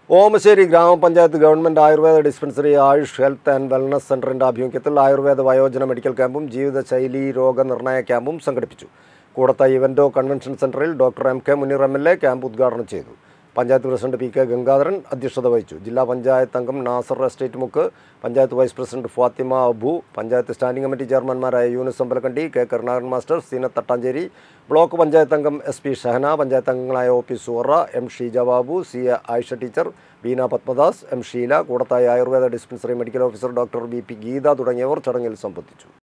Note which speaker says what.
Speaker 1: ഓമശ്ശേരി ഗ്രാമപഞ്ചായത്ത് government Ayurveda dispensary AYUSH health and wellness സെൻ്ററിൻ്റെ ആഭിമുഖ്യത്തിൽ ആയുർവേദ വയോജന മെഡിക്കൽ ക്യാമ്പും ജീവിതശൈലി രോഗനിർണയ ക്യാമ്പും സംഘടിപ്പിച്ചു കൂടത്ത ഇവൻറ്റോ കൺവെൻഷൻ സെൻറ്ററിൽ doctor M K Muneer M L A camp ഉദ്ഘാടനം ചെയ്തു panchayat president P K Gangadharan അധ്യക്ഷത വഹിച്ചു ജില്ലാ പഞ്ചായത്ത് അംഗം Nasar estate Mukku panchayat vice president Fathima Abu panchayat standing committee ചെയർമാൻമാരായ Yunus Ambalakandi K Karunakaran master Zeenath Thattancheri block panchayat അംഗം എസ് പി ഷഹന പഞ്ചായത്ത് അംഗങ്ങളായ O P Suhara M Sheeja Babu C A Ayisha teacher Beena Padmadas M Sheela Koodathai Ayurveda dispensary medical officer doctor B P Geetha തുടങ്ങിയവർ ചടങ്ങിൽ സംബന്ധിച്ചു